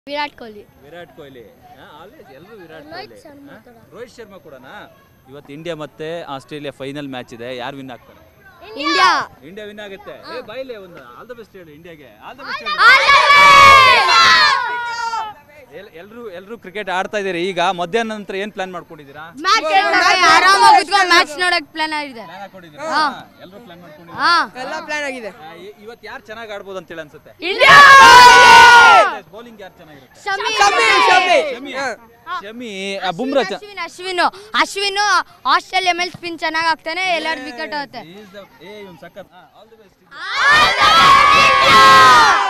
Virat Kohli Virat Kohli always ಎಲ್ಲರೂ ವಿರಾಟ್ ಕೊಹ್ಲಿ ಹಾ? ರೋಹಿತ್ ಶರ್ಮಾ ಕೂಡನಾ ಇವತ್ತು ಇಂಡಿಯಾ ಮತ್ತೆ ಆಸ್ಟ್ರೇಲಿಯಾ ಫೈನಲ್ ಮ್ಯಾಚ್ ಇದೆ ಯಾರು ವಿನ್ ಆಗ್ತಾರೆ ಇಂಡಿಯಾ ಇಂಡಿಯಾ ವಿನ್ ಆಗುತ್ತೆ ಏ ಬೈಲೆ ಒಂದು ಆಲ್ ದ ಬೆಸ್ಟ್ ಹೇಳಿ ಇಂಡಿಯಾಗೆ ಆಲ್ ದ ಬೆಸ್ಟ್ ಎಲ್ಲರೂ ಎಲ್ಲರೂ ಕ್ರಿಕೆಟ್ ಆಡ್ತಾ ಇದೀರಿ ಈಗ ಮಧ್ಯಾಹ್ನ ನಂತರ ಏನ್ ಪ್ಲಾನ್ ಮಾಡ್ಕೊಂಡಿದ್ದೀರಾ ಆರಾಮಾಗಿ ಕುತ್ಕೊಂಡು ಮ್ಯಾಚ್ ನೋಡಕ್ ಪ್ಲಾನ್ ಆಗಿದೆ ಪ್ಲಾನ್ ಹಾಕೊಂಡಿದ್ದೀರಾ ಎಲ್ಲರೂ ಪ್ಲಾನ್ ಮಾಡ್ಕೊಂಡಿದ್ದೀರಾ ಹಾ ಎಲ್ಲ ಪ್ಲಾನ್ ಆಗಿದೆ ಆ, ಇ- ಇವತ್ತು ಯಾರು ಚೆನ್ನಾಗಿ ಆಡ್ಬೋದು ಅಂತ ಹೇಳಿ ಅನ್ಸುತ್ತೆ ಇಂಡಿಯಾ ಬೌಲಿಂಗ್ ಯಾರು ಚೆನ್ನಾಗಿರುತ್ತೆ ಶಮಿ ಶಮಿ ಶಮಿ ಆ, ಬುಮ್ರಾ ಚ- ಅಶ್ವಿನ್ ಅಶ್ವಿನ್ ಅಶ್ವಿನ್ ಆಸ್ಟ್ರೇಲಿಯಾ ಮೇಲೆ ಸ್ಪಿನ್ ಚೆನ್ನಾಗಿ ಆಗ್ತಾನೆ ಎಲ್ಲರೂ ವಿಕೆಟ್ ಆಗುತ್ತೆ He is the- ಏ ಇವ್ನು ಸಖತ್ ಆಲ್ ದ ಬೆಸ್ಟ್